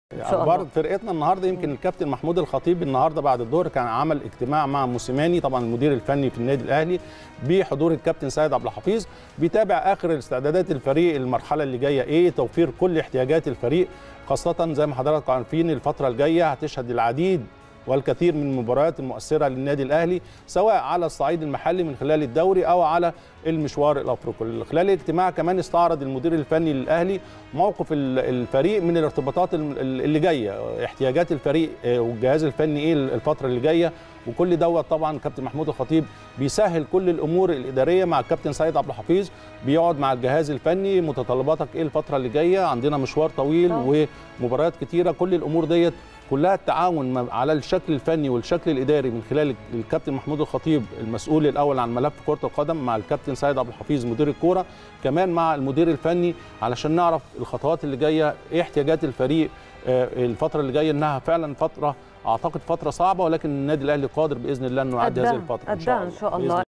شاء اخبار الله. فرقتنا النهارده يمكن الكابتن محمود الخطيب النهارده بعد الظهر كان عمل اجتماع مع موسيماني طبعا المدير الفني في النادي الاهلي بحضور الكابتن سيد عبد الحفيظ بيتابع اخر استعدادات الفريق المرحله اللي جايه ايه توفير كل احتياجات الفريق خاصه زي ما حضراتكم عارفين الفتره الجايه هتشهد العديد والكثير من المباريات المؤثره للنادي الاهلي سواء على الصعيد المحلي من خلال الدوري او على المشوار الافريقي خلال الاجتماع كمان استعرض المدير الفني للاهلي موقف ال- الفريق من الارتباطات الم- اللي جايه احتياجات الفريق آه، والجهاز الفني ايه الفتره اللي جايه وكل دوت طبعا كابتن محمود الخطيب بيسهل كل الامور الاداريه مع الكابتن سيد عبد الحفيظ بيقعد مع الجهاز الفني متطلباتك ايه الفتره اللي جايه عندنا مشوار طويل طبعاً. ومباريات كتيره كل الامور ديت كلها التعاون ما- على الشكل الفني والشكل الاداري من خلال الكابتن محمود الخطيب المسؤول الاول عن ملف كره القدم مع الكابتن سيد عبد الحفيظ مدير الكوره كمان مع المدير الفني علشان نعرف الخطوات اللي جايه ايه احتياجات الفريق آه، الفتره اللي جايه انها فعلا فتره اعتقد فتره صعبه ولكن النادي الاهلي قادر باذن الله انه يعدي هذه قدها- الفتره قدها إن شاء بإذن الله